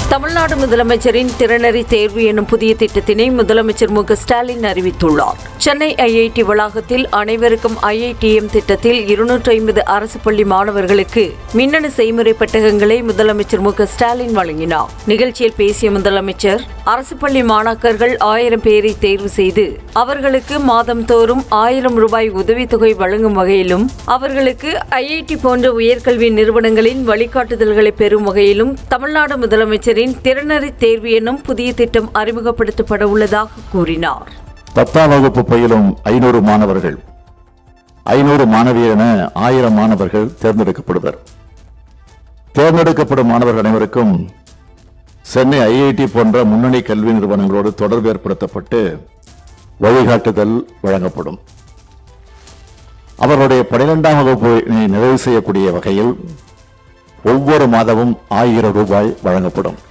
தமிழ்நாடு முதலமைச்சரின் திறனறி தேர்வு எனும் புதிய திட்டத்தினை முதலமைச்சர் மு க ஸ்டாலின் அறிவித்துள்ளார் சென்னை ஐஐடி வளாகத்தில் அனைவருக்கும் ஐஐடிஎம் திட்டத்தில் இருநூற்றி ஐம்பது அரசு பள்ளி மாணவர்களுக்கு மின்னணு செய்முறை பெட்டகங்களை முதலமைச்சர் மு க ஸ்டாலின் வழங்கினார் நிகழ்ச்சியில் பேசிய முதலமைச்சர் அரசு பள்ளி மாணாக்கர்கள் ஆயிரம் பேரை தேர்வு செய்து அவர்களுக்கு மாதம்தோறும் ஆயிரம் ரூபாய் உதவித்தொகை வழங்கும் வகையிலும் அவர்களுக்கு ஐஐடி போன்ற உயர்கல்வி நிறுவனங்களின் வழிகாட்டுதல்களை பெறும் வகையிலும் தமிழ்நாடு முதலமைச்சரின் திறனறி தேர்வு எனும் புதிய திட்டம் அறிமுகப்படுத்தப்பட உள்ளதாக கூறினார் பத்தாம் வகுப்பு பயிலும் ஐநூறு மாணவர்கள் ஐநூறு மாணவியர் என ஆயிரம் மாணவர்கள் தேர்ந்தெடுக்கப்படுவர் தேர்ந்தெடுக்கப்படும் மாணவர்கள் அனைவருக்கும் சென்னை ஐஐடி போன்ற முன்னணி கல்வி நிறுவனங்களோடு தொடர்பு ஏற்படுத்தப்பட்டு வழிகாட்டுதல் வழங்கப்படும் அவர்களுடைய பனிரெண்டாம் வகுப்பினை நிறைவு செய்யக்கூடிய வகையில் ஒவ்வொரு மாதமும் ஆயிரம் ரூபாய் வழங்கப்படும்